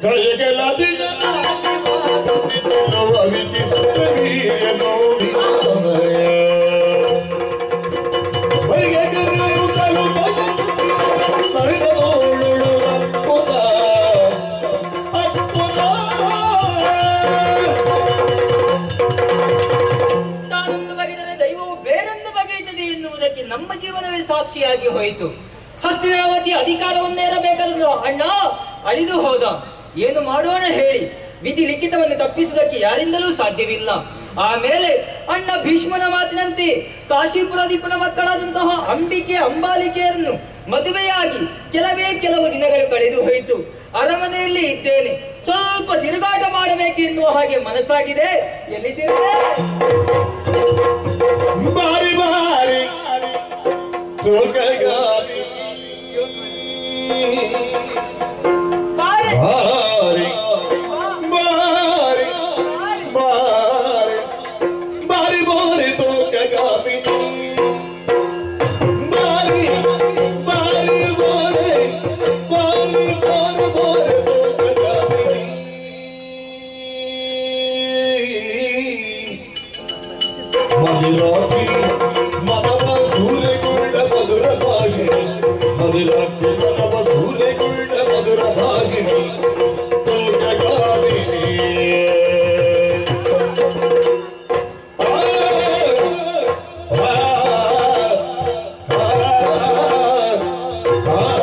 ಕೈಗಳದಿನ ನೋಡಿ ತಾನೊಂದು ಬಗೆದರೆ ದೈವವು ಬೇರೊಂದು ಬಗೆಯುತ್ತದೆ ಎನ್ನುವುದಕ್ಕೆ ನಮ್ಮ ಜೀವನವೇ ಸಾಕ್ಷಿಯಾಗಿ ಹೋಯಿತು ಹಸ್ತಿನಾವತಿ ಅಧಿಕಾರವನ್ನೇರಬೇಕಾದ ಅಣ್ಣ ಅಳಿದು ಹೋದ ಏನು ಮಾಡೋಣ ಹೇಳಿ ವಿಧಿ ಲಿಖಿತವನ್ನು ತಪ್ಪಿಸುವುದಕ್ಕೆ ಯಾರಿಂದಲೂ ಸಾಧ್ಯವಿಲ್ಲ ಆಮೇಲೆ ಅಣ್ಣ ಭೀಷ್ಮನ ಮಾತಿನಂತೆ ಕಾಶೀಪುರದೀಪನ ಮಕ್ಕಳಾದಂತಹ ಅಂಬಿಕೆ ಅಂಬಾಲಿಕೆಯನ್ನು ಮದುವೆಯಾಗಿ ಕೆಲವೇ ಕೆಲವು ದಿನಗಳು ಕಳೆದು ಹೋಯಿತು ಅರಮನೆಯಲ್ಲಿ ಇದ್ದೇನೆ ಸ್ವಲ್ಪ ತಿರುಗಾಟ ಮಾಡಬೇಕು ಎನ್ನುವ ಹಾಗೆ ಮನಸ್ಸಾಗಿದೆ ಎಲ್ಲಿದ್ದೀರಿ ಬಾರಿ ಬಾರಿ ತೋಕಗಾರಿ ಬಾರೆ. ಬಾರಿ ಬಾರಿ ಬಾರಿ ಬಾರಿ ಬಾರಿ ತೋಕಗಾರಿ ಬಾರಿ ಬಾರಿ ಬಾರಿ ಬಾರಿ ಬಾರಿ ಬಾರಿ ತೋಕಗಾರಿ ಮದಿರಾಕಿ ಮನವ ಸೂರೆಗೊಂಡ ಮಧುರ ಭಾಷಿಣಿ ಮದಿರಾಕಿ ಮನವ ಸೂರೆಗೊಂಡ ಮಧುರ ಭಾಷಿಣಿ ತೋಟಗಾಮಿನಿ ಆ, ಆ, ಆ,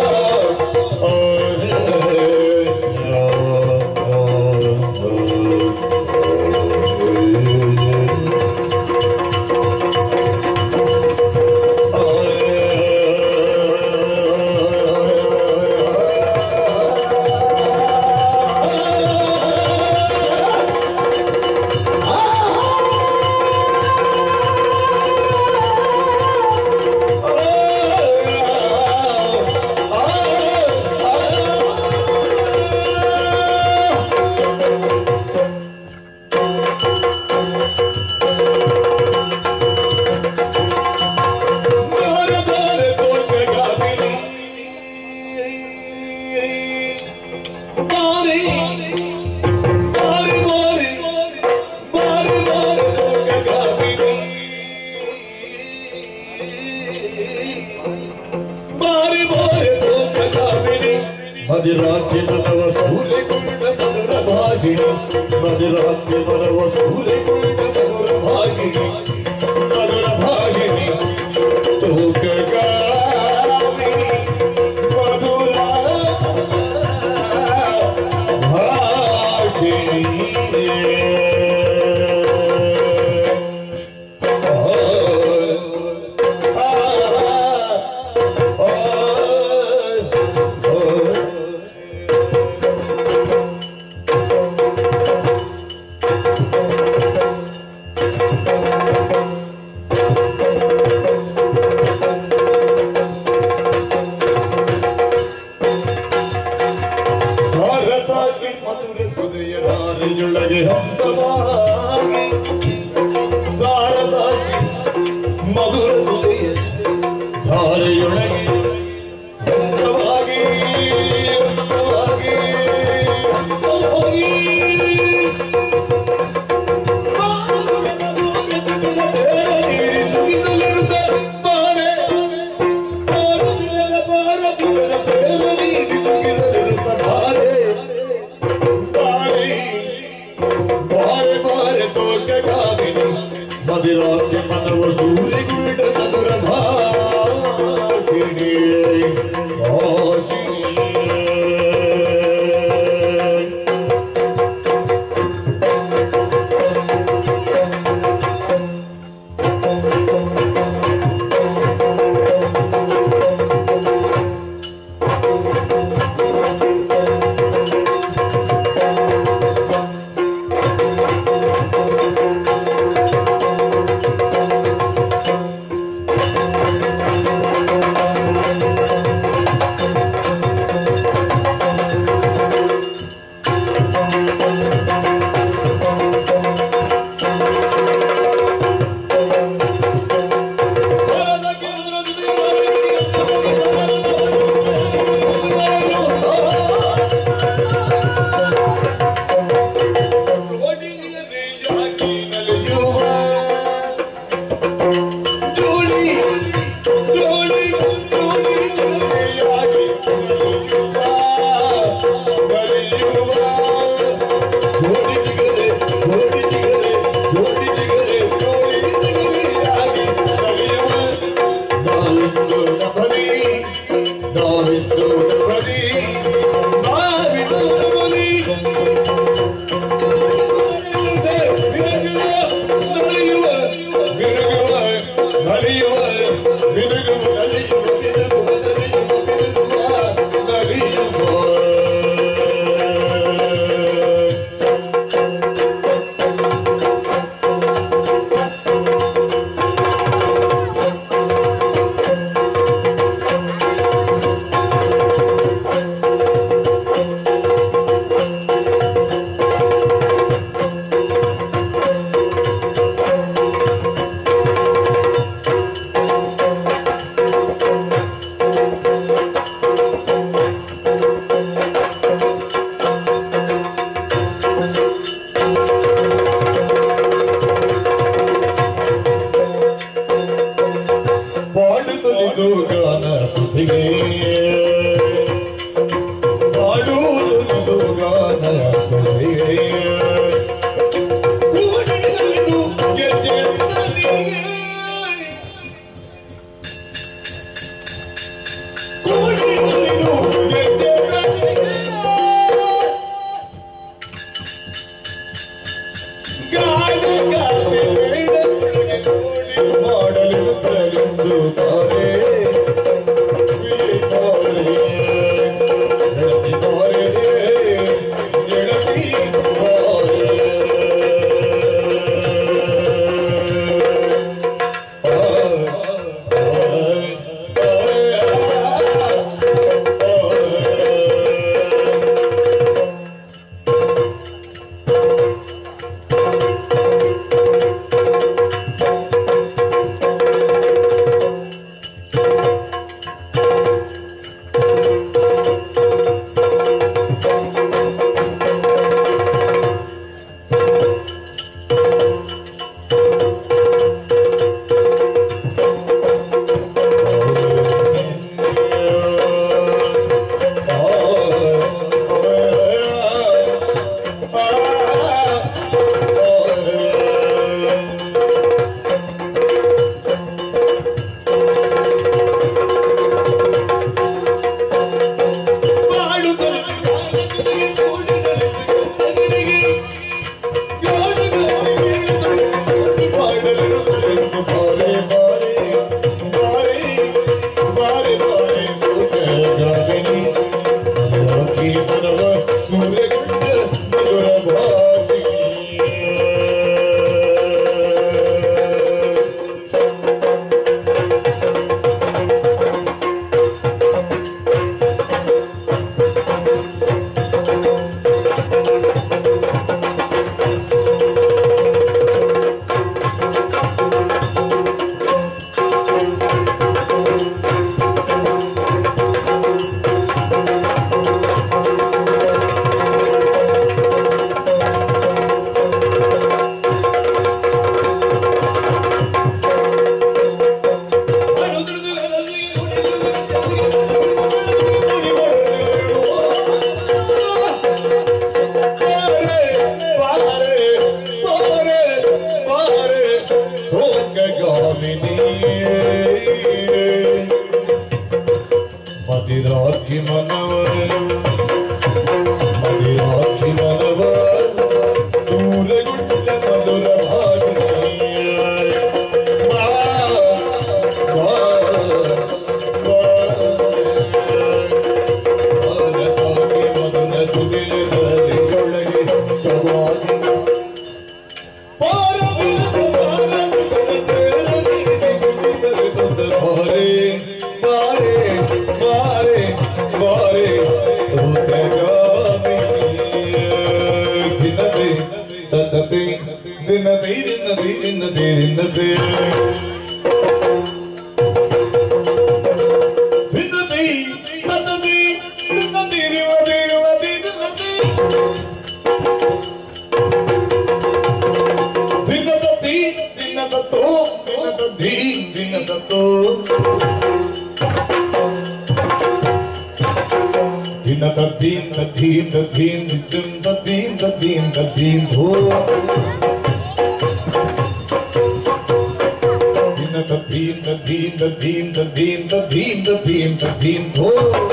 ಬಾರ ಬಾರ ತೋಟಗಾಮಿನಿ ಬಾರಿ ಬಾರಿ ಬಾರಿ ಬಾರಿ ಬಾರಿ ತೋಟಗಾಮಿನಿ ಬಾರಿ ಬಾರಿ ತೋಟಗಾಮಿನಿ ಮದಿರಾಜ್ಯ ಮನವ ಸೂರೆಗೊಂಡ ಮಧುರ ಭಾಗಿನಿ ಮದಿರಾಜ್ಯ ಮನವ ಸೂರೆಗೊಂಡ ಮಧುರ ಭಾಗಿನಿ ಮಧುರ ಭಾಗಿನಿ ತೋಕಗಾಮಿನಿ ಮಧುರ ಭಾರತಾಗಿ ಮಧುರ ಹೃದಯ ದಾರಿಯೊಳಗೆ ಹಂಸವಾಗಿ ಸಾರಸಾಗಿ ಮಧುರ ಹೃದಯ ಧಾರೆಯೊಳಗೆ ಹಂಸವಾಗಿ ಹಂಸವಾಗಿ ಹಂಸವಾಗಿ ಬಾರೆ ಮದಿರಾಜ್ಯ ಮನವ ಸೂರಿಗುಂಡ ಮಧುರ ಭಾಷಿಣಿ ಭಾಷಿಣಿ ತತೆ ದಿನ ತೈ ದಿನ ತೈ ದಿನ ತೈ ದಿನ ತೇ ದಿನ ತೈ ತತ ತೈ ದಿನ ತೈ ದಿನ ತೈ ದಿನ ತೈ ದಿನ ತೈ ದಿನ ತತಿ ದಿನ ತತ್ತೋ ದಿನ ತದ್ದಿ ದಿನ ತತ್ತೋ ದಿನ ತದ್ದೀಂ ತದ್ದೀಂ ತದ್ದೀಂ ನಿತ್ಯಂ ತದ್ದೀಂ ತದ್ದೀಂ ತದ್ದೀಂ ಧೋ ದಿನ ತದ್ದೀಂ ತದ್ದೀಂ ತದ್ದೀಂ ತದ್ದೀಂ ತದ್ದೀಂ ತದ್ದೀಂ ತದ್ದೀಂ ಧೋ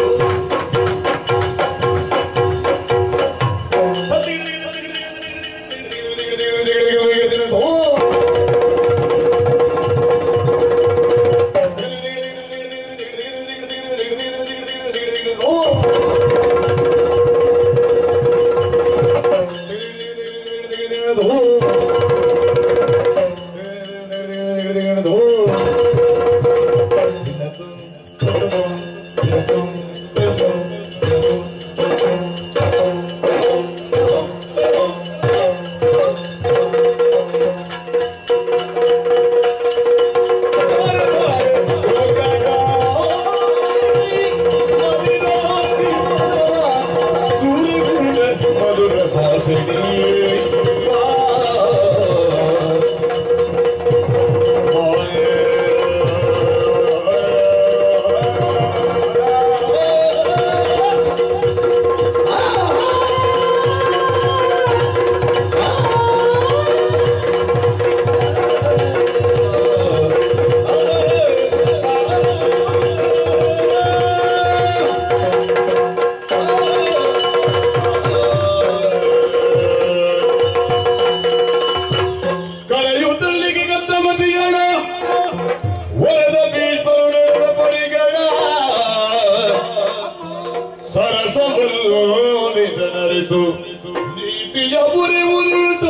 ಕಳೆಯುತ್ತಲ್ಲಿಗೆ ಗಂಧಮತಿಯಣ ವರದ ಭೀಷ್ಮರು ನಡೆದ ಪರಿಗಣ ಸರಸವಲ್ಲೋ ನಿಧನರಿತು ನೀತಿಯ ಮುರಿವುದುಂಟು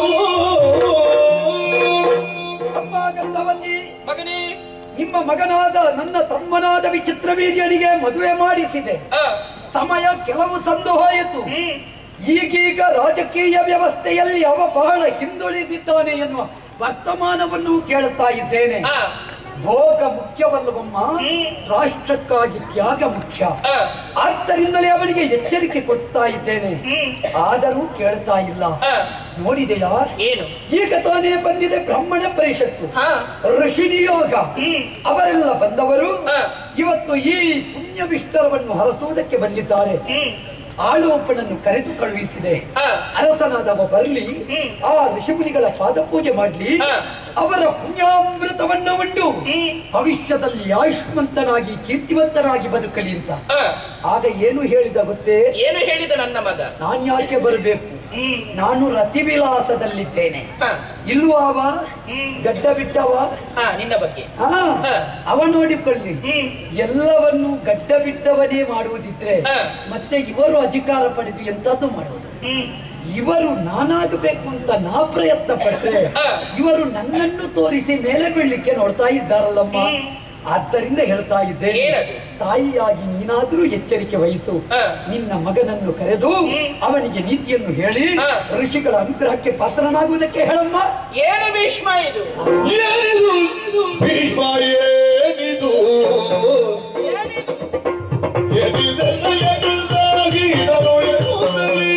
ಅಮ್ಮ ಗಂಧವತಿ ಮಗನೇ ನಿಮ್ಮ ಮಗನಾದ ನನ್ನ ತಮ್ಮನಾದ ವಿಚಿತ್ರವೀರ್ಯನಿಗೆ ಮದುವೆ ಮಾಡಿಸಿದೆ ಸಮಯ ಕೆಲವು ಸಂದು ಹೋಯಿತು ಈಗೀಗ ರಾಜಕೀಯ ವ್ಯವಸ್ಥೆಯಲ್ಲಿ ಅವ ಬಹಳ ಹಿಂದುಳಿದಿದ್ದಾನೆ ಎನ್ನುವ ವರ್ತಮಾನವನ್ನು ಕೇಳುತ್ತಾ ಇದ್ದೇನೆ ಭೋಗ ಮುಖ್ಯವಲ್ಲವಮ್ಮ ರಾಷ್ಟ್ರಕ್ಕಾಗಿ ತ್ಯಾಗ ಮುಖ್ಯ ಆದ್ದರಿಂದಲೇ ಅವನಿಗೆ ಎಚ್ಚರಿಕೆ ಕೊಡ್ತಾ ಇದ್ದೇನೆ ಆದರೂ ಕೇಳ್ತಾ ಇಲ್ಲ ನೋಡಿದೆಯಾ ಏನು ಈಗ ತಾನೇ ಬಂದಿದೆ ಬ್ರಾಹ್ಮಣ ಪರಿಷತ್ತು ಹಾ. ಋಷಿ ನಿಯೋಗ ಅವರೆಲ್ಲ ಬಂದವರು ಹಾ. ಇವತ್ತು ಈ ಪುಣ್ಯ ವಿಷ್ಠರವನ್ನು ಹರಸುವುದಕ್ಕೆ ಬಂದಿದ್ದಾರೆ ಆಳುವಪ್ಪನನ್ನು ಕರೆದು ಕಳುಹಿಸಿದೆ ಹಾ. ಅರಸನಾದವ ಬರಲಿ ಆ ಋಷಿಮುನಿಗಳ ಪಾದ ಪೂಜೆ ಮಾಡಲಿ ಹಾ. ಅವರ ಪುಣ್ಯಾಮೃತವನ್ನು ಉಂಡು ಭವಿಷ್ಯದಲ್ಲಿ ಆಯುಷ್ಮಂತನಾಗಿ ಕೀರ್ತಿವಂತನಾಗಿ ಬದುಕಲಿ ಅಂತ ಆಗ ಏನು ಹೇಳಿದ ಗೊತ್ತೇ ಏನು ಹೇಳಿದ ನನ್ನ ಮಗ ನಾನ್ ಯಾಕೆ ಬರಬೇಕು ನಾನು ರತಿವಿಲಾಸದಲ್ಲಿದ್ದೇನೆ ಹ, ಇಲ್ವಾ ಅವ ಗಡ್ಡ ಬಿಟ್ಟವ ಹ, ನಿನ್ನ ಬಗ್ಗೆ ಹಾ ಹ. ಅವ ನೋಡಿಕೊಳ್ಳಿ ಎಲ್ಲವನ್ನು ಗಡ್ಡ ಬಿಟ್ಟವನೇ ಮಾಡುವುದಿದ್ರೆ ಹ. ಮತ್ತೆ ಇವರು ಅಧಿಕಾರ ಪಡೆದು ಎಂತದ್ದು ಮಾಡುವುದು ಇವರು ನಾನಾಗಬೇಕು ಅಂತ ನಾ ಪ್ರಯತ್ನ ಪಟ್ರೆ ಹ. ಇವರು ನನ್ನನ್ನು ತೋರಿಸಿ ಮೇಲೆ ಬೀಳ್ಲಿಕ್ಕೆ ನೋಡ್ತಾ ಇದ್ದಾರಲ್ಲಮ್ಮ ಆದ್ದರಿಂದ ಹೇಳ್ತಾ ಇದ್ದೇನೆ ಏನದು? ತಾಯಿಯಾಗಿ ನೀನಾದ್ರೂ ಎಚ್ಚರಿಕೆ ವಹಿಸು ಹ. ನಿನ್ನ ಮಗನನ್ನು ಕರೆದು ಅವನಿಗೆ ನೀತಿಯನ್ನು ಹೇಳಿ ಹ. ಋಷಿಗಳ ಅನುಗ್ರಹಕ್ಕೆ ಪಾತ್ರನಾಗುವುದಕ್ಕೆ ಹೇಳಮ್ಮ ಏನು ಭೀಷ್ಮ ಇದು ಏನಿದು ಭೀಷ್ಮ ಏನಿದು ಏನಿದು? ಎದಿದೆಲ್ಲ ಎದುರಾಗಿ ನಾನು ಎನ್ನುತ್ತಲೇ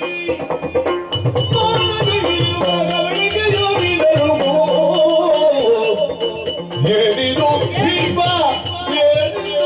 ಅವನಿಗೆ ಯೋಗಿದರು ಏನಿದು ಭೀಷ್ಮ ಏನಿದು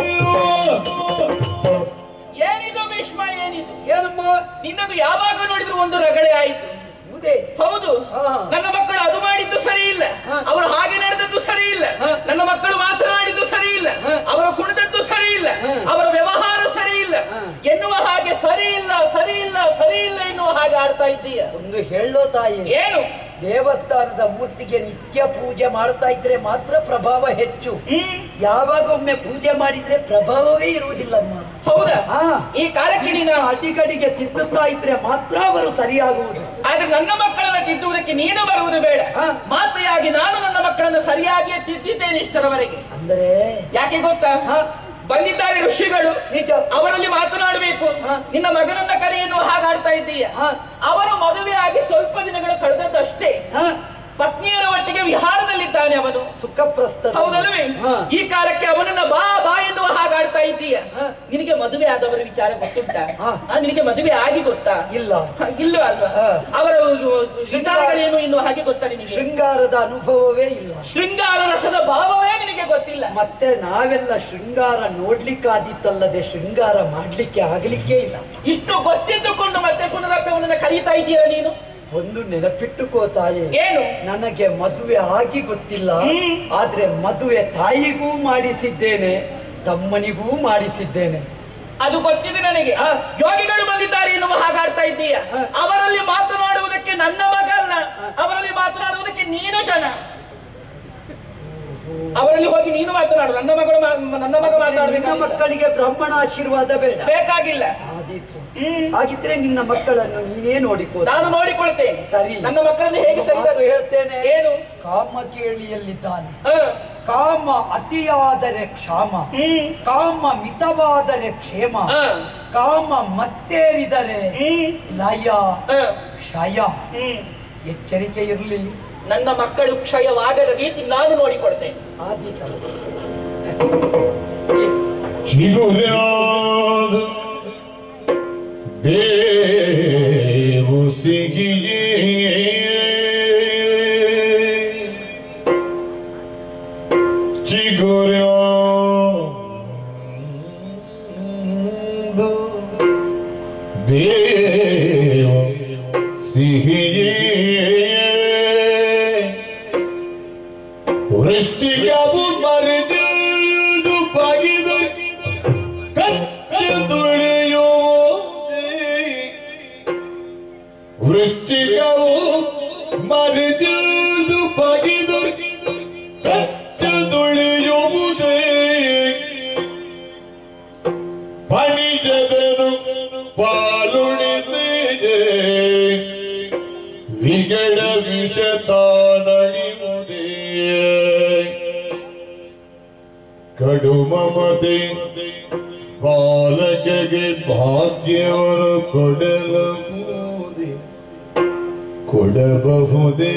ಏನಿದು ಭೀಷ್ಮ ಏನಿದು ಏನಮ್ಮ ನಿನ್ನದು ಯಾವಾಗ ನೋಡಿದ್ರು ಒಂದು ರಗಳೆ ಆಯಿತು ಮುದೆ ಹೌದು ಹಾ. ನನ್ನ ಮಕ್ಕಳು ಅದು ಮಾಡಿದ್ದು ಸರಿ ಇಲ್ಲ ಹಾ. ಅವರು ಹಾಗೆ ನಡೆದದ್ದು ಸರಿ ಇಲ್ಲ ಹಾ. ನನ್ನ ಮಕ್ಕಳು ಮಾತನಾಡಿದ್ದು ಸರಿ ಇಲ್ಲ ಹಾ. ಅವರ ಕುಣಿದದ್ದು ಸರಿ ಇಲ್ಲ ಹಾ. ಅವರ ವ್ಯವಹಾರ ಸರಿ ಇಲ್ಲ ಹಾ. ಎನ್ನುವ ಹಾಗೆ ಸರಿ ಇಲ್ಲ ಸರಿ ಇಲ್ಲ ಸರಿ ಇಲ್ಲ ಎನ್ನುವ ಹಾಗೆ ಆಡ್ತಾ ಇದ್ದೀಯ ಒಂದು ಹೇಳೋ ತಾಯಿ ಏನು ದೇವಸ್ಥಾನದ ಮೂರ್ತಿಗೆ ನಿತ್ಯ ಪೂಜೆ ಮಾಡ್ತಾ ಇದ್ರೆ ಮಾತ್ರ ಪ್ರಭಾವ ಹೆಚ್ಚು ಹ್ಮ್ ಯಾವಾಗ ಒಮ್ಮೆ ಪೂಜೆ ಮಾಡಿದ್ರೆ ಪ್ರಭಾವವೇ ಇರುವುದಿಲ್ಲಮ್ಮ ಹೌದಾ ಹಾ. ಈ ಕಾಲಕ್ಕೆ ನೀನು ಅಟಿಕಡಿಗೆ ತಿದ್ದುತ್ತಾ ಇದ್ರೆ ಮಾತ್ರ ಅವರು ಸರಿಯಾಗುವುದು ಆದ್ರೆ ನನ್ನ ಮಕ್ಕಳನ್ನ ತಿದ್ದುವುದಕ್ಕೆ ನೀನು ಬರುವುದು ಬೇಡ ಹಾ. ಮಾತೆಯಾಗಿ ನಾನು ನನ್ನ ಮಕ್ಕಳನ್ನು ಸರಿಯಾಗಿಯೇ ತಿದ್ದಿದ್ದೇನೆ ಇಷ್ಟರವರೆಗೆ ಅಂದರೆ ಯಾಕೆ ಗೊತ್ತಾ ಹಾ. ಬಂದಿದ್ದಾರೆ ಋಷಿಗಳು ನಿಜ. ಅವರಲ್ಲಿ ಮಾತನಾಡಬೇಕು ಹಾ. ನಿನ್ನ ಮಗನನ್ನ ಕರೆ ಎನ್ನುವ ಹಾಗಾಡ್ತಾ ಇದ್ದೀಯ ಹಾ. ಅವನು ಮದುವೆ ಆಗಿ ಸ್ವಲ್ಪ ದಿನಗಳು ಕಳೆದದ್ದಷ್ಟೇ ಹ? ಪತ್ನಿಯರ ಒಟ್ಟಿಗೆ ವಿಹಾರದಲ್ಲಿದ್ದಾನೆ ಅವನು ಸುಖಪ್ರಸ್ತ ಹೌದಲ್ವೇ ಹ. ಈ ಕಾಲಕ್ಕೆ ಅವನನ್ನ ಬಾ ಬಾ ಎನ್ನುವ ಹಾಗಾಡ್ತಾ ಇದ್ದೀಯ ಹ. ನಿನಗೆ ಮದುವೆ ಆದವರ ವಿಚಾರ ಗೊತ್ತುಂಟಾ ಹ. ಆ, ನಿನಗೆ ಮದುವೆ ಆಗಿ ಗೊತ್ತಾ ಇಲ್ಲ ಹ, ಇಲ್ಲೋ ಅಲ್ವಾ ಹ. ಅವರ ವಿಚಾರಗಳೇನು ಇನ್ನು ಹಾಗೆ ಗೊತ್ತಾ ನಿನಗೆ ಶೃಂಗಾರದ ಅನುಭವವೇ ಇಲ್ಲ ಶೃಂಗಾರ ರಸದ ಭಾವವೇ ನಿನಗೆ ಗೊತ್ತಿಲ್ಲ ಮತ್ತೆ ನಾವೆಲ್ಲ ಶೃಂಗಾರ ನೋಡ್ಲಿಕ್ಕಾದಿತ್ತಲ್ಲದೆ ಶೃಂಗಾರ ಮಾಡ್ಲಿಕ್ಕೆ ಆಗ್ಲಿಕ್ಕೆ ಇಲ್ಲ ಇಷ್ಟು ಗೊತ್ತಿದ್ದುಕೊಂಡು ಮತ್ತೆ ಪುನರಪ್ಪೆ ಅವನನ್ನ ಕರೀತಾ ಇದ್ದೀರಾ ನೀನು ಒಂದು ನೆನಪಿಟ್ಟುಕೋ ತಾಯಿ ಏನು ನನಗೆ ಮದುವೆ ಆಗಿ ಗೊತ್ತಿಲ್ಲ ಆದ್ರೆ ಮದುವೆ ತಾಯಿಗೂ ಮಾಡಿಸಿದ್ದೇನೆ ತಮ್ಮನಿಗೂ ಮಾಡಿಸಿದ್ದೇನೆ ಅದು ಗೊತ್ತಿದೆ ನನಗೆ ಹ. ಯೋಗಿಗಳು ಬಂದಿದ್ದಾರೆ ಎನ್ನುವ ಹಾಗಾಡ್ತಾ ಇದ್ದೀಯ ಹ. ಅವರಲ್ಲಿ ಮಾತನಾಡುವುದಕ್ಕೆ ನನ್ನ ಮಗ ಅಲ್ಲ ಅವರಲ್ಲಿ ಮಾತನಾಡುವುದಕ್ಕೆ ನೀನು ಜನ ಅವರಲ್ಲಿ ಹೋಗಿ ನೀನು ಮಾತನಾಡು ನನ್ನ ಮಗಳು ಮಾ- ನನ್ನ ಮಗ ನಿನ್ನ ಮಾತಾಡಬೇಕು ಮಕ್ಕಳಿಗೆ ಬ್ರಾಹ್ಮಣ ಆಶೀರ್ವಾದ ಬೇಡ ಬೇಕಾಗಿಲ್ಲ ಆದೀತು ಹ್ಮ್. ಹಾಗಿದ್ರೆ ನಿನ್ನ ಮಕ್ಕಳನ್ನು ನೀನೇ ನೋಡಿಕೋ ನಾನು ನೋಡಿಕೊಳ್ತೇನೆ ಸರಿ. ನನ್ನ ಮಕ್ಕಳನ್ನು ಹೇಗೆ ಒಂದು ಮಾತು ಸರಿ ಹೇಳ್ತೇನೆ ಏನು ಕಾಮ ಕೇಳಿಯಲ್ಲಿದ್ದಾನೆ ಹ. ಕಾಮ ಅತಿಯಾದರೆ ಕ್ಷಾಮ ಹ್ಮ್ ಕಾಮ ಮಿತವಾದರೆ ಕ್ಷೇಮ ಹ. ಕಾಮ ಮತ್ತೇರಿದರೆ ಹ್ಮ್ ಲಯ ಹ. ಕ್ಷಯ ಹ್ಮ್ ಎಚ್ಚರಿಕೆ ಇರಲಿ ನನ್ನ ಮಕ್ಕಳು ಕ್ಷಯವಾಗದ ರೀತಿ ನಾನು ನೋಡಿಕೊಳ್ತೇನೆ ಆದೀತಲ್ಲ ಚಿಗುರ್ಯಾದ ಬೇವು ಸಿಗಿಯೇ ಚಿಗುರ್ಯಾದ ಬೇವು ಸಿಹಿಯೇ ವೃಷ್ಟಿಗವು ಮರೆದು ಬಗಿದ ವೃಷ್ಟಿಗವು ಮರೆದು ಬಗಿದ ತುಳಿಯುವುದೇ ಪಣಿಜದನು ಪಾಲುಣಿಸಿದೆ ವಿಗಡ ವಿಷತಾನಳಿಯುವುದೇ ಕಡು ಮಮತೆ ಬಾಲಕಗೆ ಭಾಗ್ಯವನ್ನು ಕೊಡಲಬಹುದೇ ಕೊಡಬಹುದೇ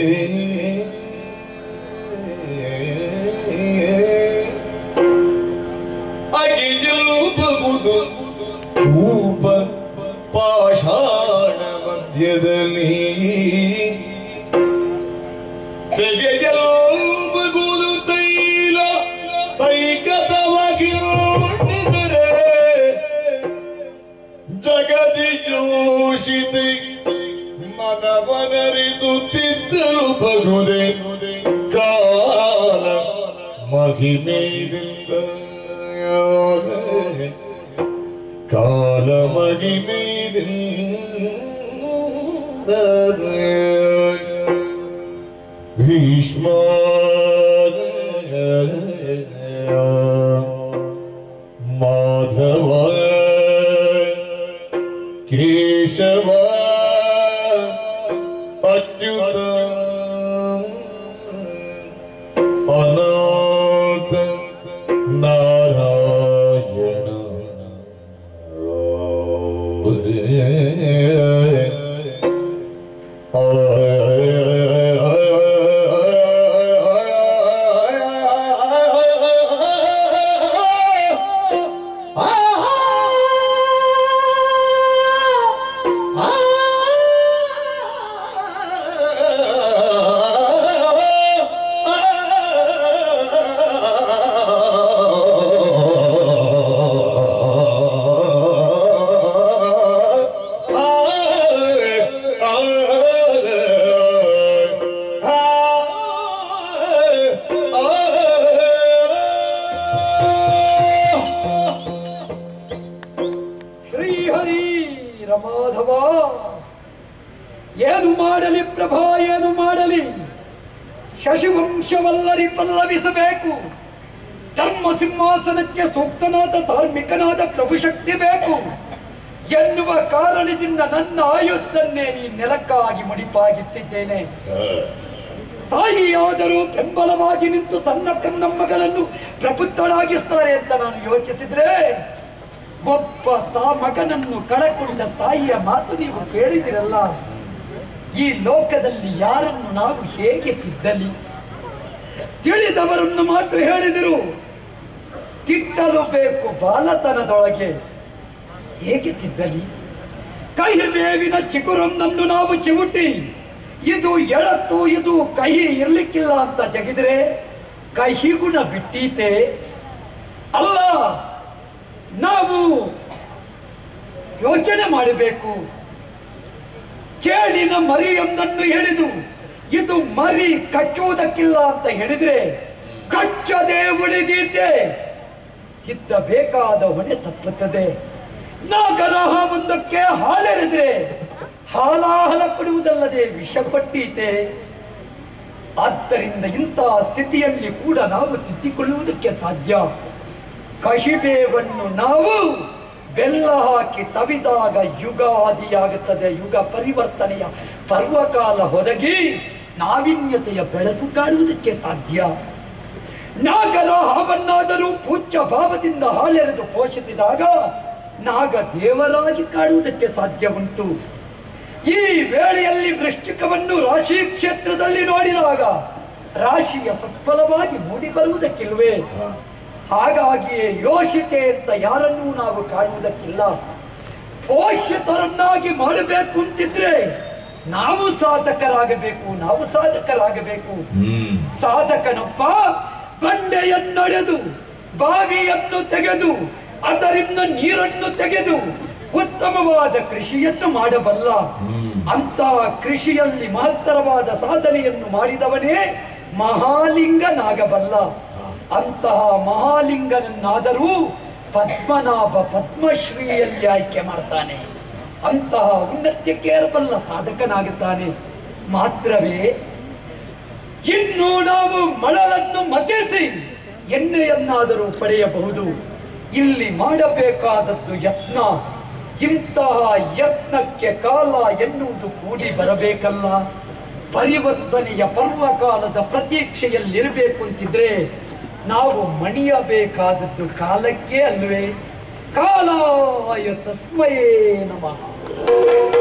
ಅಗಿಜಬಹುದು ಕೂಪ ಪಾಷಾಣ ಮಧ್ಯದಲ್ಲಿ ತೆಗೆಯಲ್ಬಗುದು ತೈಲ ಸೈಕತವಾಗಿ ನೋಡಿದರೆ ಜಗದಿ ಜೋಷಿತೆ ಮನವನರಿದು ತಿದ್ದಲು ಬರುದೆ ಕಾಲ ಮಹಿಮೆಯಿಂದ ಕಾಲ ಮಹಿಮೆಯಿಂದ ಭೀಷ್ಮ ಮಾಧವ ಕೇಶವ ಅಚ್ಯುತ ಅನಾಥ ಶ್ರೀಹರಿ ರಮಾಧವ ಏನು ಮಾಡಲಿ ಪ್ರಭಾ ಏನು ಮಾಡಲಿ ಶಶಿವಂಶವಲ್ಲರಿ ಪಲ್ಲವಿಸಬೇಕು ಧರ್ಮ ಸಿಂಹಾಸನಕ್ಕೆ ಸೂಕ್ತನಾದ ಧಾರ್ಮಿಕನಾದ ಪ್ರಭುಶಕ್ತಿ ಬೇಕು ಎನ್ನುವ ಕಾರಣದಿಂದ ನನ್ನ ಆಯುಸ್ಸನ್ನೇ ಈ ನೆಲಕ್ಕಾಗಿ ಮುಡಿಪಾಗಿಟ್ಟಿದ್ದೇನೆ ತಾಯಿಯಾದರೂ ಬೆಂಬಲವಾಗಿ ನಿಂತು ತನ್ನ ಕನ್ನಮ್ಮಗಳನ್ನು ಪ್ರಬುದ್ಧಳಾಗಿಸ್ತಾರೆ ಅಂತ ನಾನು ಯೋಚಿಸಿದ್ರೆ ಒಬ್ಬ ತಾ ಮಗನನ್ನು ಕಳಕೊಂಡ ತಾಯಿಯ ಮಾತು ನೀವು ಕೇಳಿದಿರಲ್ಲ ಈ ಲೋಕದಲ್ಲಿ ಯಾರನ್ನು ನಾವು ಹೇಗೆ ತಿದ್ದಲಿ ತಿಳಿದವರನ್ನು ಮಾತ್ರ ಹೇಳಿದರು ತಿದ್ದಲು ಬೇಕು ಬಾಲತನದೊಳಗೆ ಹೇಗೆ ತಿದ್ದಲಿ ಕಹಿ ಬೇವಿನ ಚಿಗುರೊಂದನ್ನು ನಾವು ಚಿವುಟಿ ಇದು ಎಳತ್ತು ಇದು ಕಹಿ ಇರ್ಲಿಕ್ಕಿಲ್ಲ ಅಂತ ಜಗಿದ್ರೆ ಕಹಿ ಗುಣ ಬಿಟ್ಟೀತೆ ಅಲ್ಲ ನಾವು ಯೋಚನೆ ಮಾಡಬೇಕು ಚೇಳಿನ ಮರಿಯೊಂದನ್ನು ಹಿಡಿದು ಇದು ಮರಿ ಕಚ್ಚುವುದಕ್ಕಿಲ್ಲ ಅಂತ ಹೇಳಿದ್ರೆ ಕಚ್ಚದೆ ಉಳಿದೀತೆ ತಿದ್ದಬೇಕಾದ ಹೊಣೆ ತಪ್ಪುತ್ತದೆ ನಾಗರಹ ಮುಂದಕ್ಕೆ ಹಾಲೆರೆದ್ರೆ ಹಾಲಾಹಲ ಕೊಡುವುದಲ್ಲದೆ ವಿಷ ಕೊಟ್ಟೀತೆ ಆದ್ದರಿಂದ ಇಂತಹ ಸ್ಥಿತಿಯಲ್ಲಿ ಕೂಡ ನಾವು ತಿದ್ದಿಕೊಳ್ಳುವುದಕ್ಕೆ ಸಾಧ್ಯ ಕಹಿಬೇವನ್ನು ನಾವು ಬೆಲ್ಲ ಹಾಕಿ ಸವಿದಾಗ ಯುಗ ಆದಿಯಾಗುತ್ತದೆ ಯುಗ ಪರಿವರ್ತನೆಯ ಪರ್ವಕಾಲ ಹೊರಗಿ ನಾವಿನ್ಯತೆಯ ಬೆಳಕು ಕಾಣುವುದಕ್ಕೆ ಸಾಧ್ಯ ನಾಗರ ಹಾವನ್ನಾದರೂ ಪೂಜ್ಯ ಭಾವದಿಂದ ಹಾಲೆರೆದು ಪೋಷಿಸಿದಾಗ ನಾಗ ದೇವರಾಗಿ ಕಾಣುವುದಕ್ಕೆ ಸಾಧ್ಯ ಉಂಟು ಈ ವೇಳೆಯಲ್ಲಿ ವೃಶ್ಚಿಕವನ್ನು ರಾಶಿ ಕ್ಷೇತ್ರದಲ್ಲಿ ನೋಡಿದಾಗ ರಾಶಿಯ ಸತ್ಫಲವಾಗಿ ಮೂಡಿ ಬರುವುದಕ್ಕಿಲ್ವೇ ಹಾಗಾಗಿಯೇ ಯೋಷಿತೆ ಅಂತ ಯಾರನ್ನೂ ನಾವು ಕಾಣುವುದಕ್ಕಿಲ್ಲ ಪೋಷಿತರನ್ನಾಗಿ ಮಾಡಬೇಕು ಅಂತಿದ್ರೆ ನಾವು ಸಾಧಕರಾಗಬೇಕು ನಾವು ಸಾಧಕರಾಗಬೇಕು ಹ್ಮ್ ಸಾಧಕನೊಬ್ಬ ಬಂಡೆಯನ್ನೊಡೆದು ಬಾವಿಯನ್ನು ತೆಗೆದು ಅದರಿಂದ ನೀರನ್ನು ತೆಗೆದು ಉತ್ತಮವಾದ ಕೃಷಿಯನ್ನು ಮಾಡಬಲ್ಲ ಅಂತಹ ಕೃಷಿಯಲ್ಲಿ ಮಹತ್ತರವಾದ ಸಾಧನೆಯನ್ನು ಮಾಡಿದವನೇ ಮಹಾಲಿಂಗನಾಗಬಲ್ಲ ಅಂತಹ ಮಹಾಲಿಂಗನನ್ನಾದರೂ ಪದ್ಮನಾಭ ಪದ್ಮಶ್ರೀಯಲ್ಲಿ ಆಯ್ಕೆ ಮಾಡ್ತಾನೆ ಅಂತಹ ಉನ್ನತ್ಯಕ್ಕೆ ಏರಬಲ್ಲ ಸಾಧಕನಾಗುತ್ತಾನೆ ಮಾತ್ರವೇ ಇನ್ನು ನಾವು ಮಳಲನ್ನು ಮತಿಸಿ ಎಣ್ಣೆಯನ್ನಾದರೂ ಪಡೆಯಬಹುದು ಇಲ್ಲಿ ಮಾಡಬೇಕಾದದ್ದು ಯತ್ನ ಇಂತಹ ಯತ್ನಕ್ಕೆ ಕಾಲ ಎನ್ನುವುದು ಕೂಡಿ ಬರಬೇಕಲ್ಲ ಪರಿವರ್ತನೆಯ ಪರ್ವಕಾಲದ ಪ್ರತೀಕ್ಷೆಯಲ್ಲಿರಬೇಕು ಅಂತಿದ್ರೆ ನಾವು ಮಣಿಯಬೇಕಾದದ್ದು ಕಾಲಕ್ಕೆ ಅಲ್ವೇ ಕಾಲಾಯ ತಸ್ಮಯೇ ನಮಃ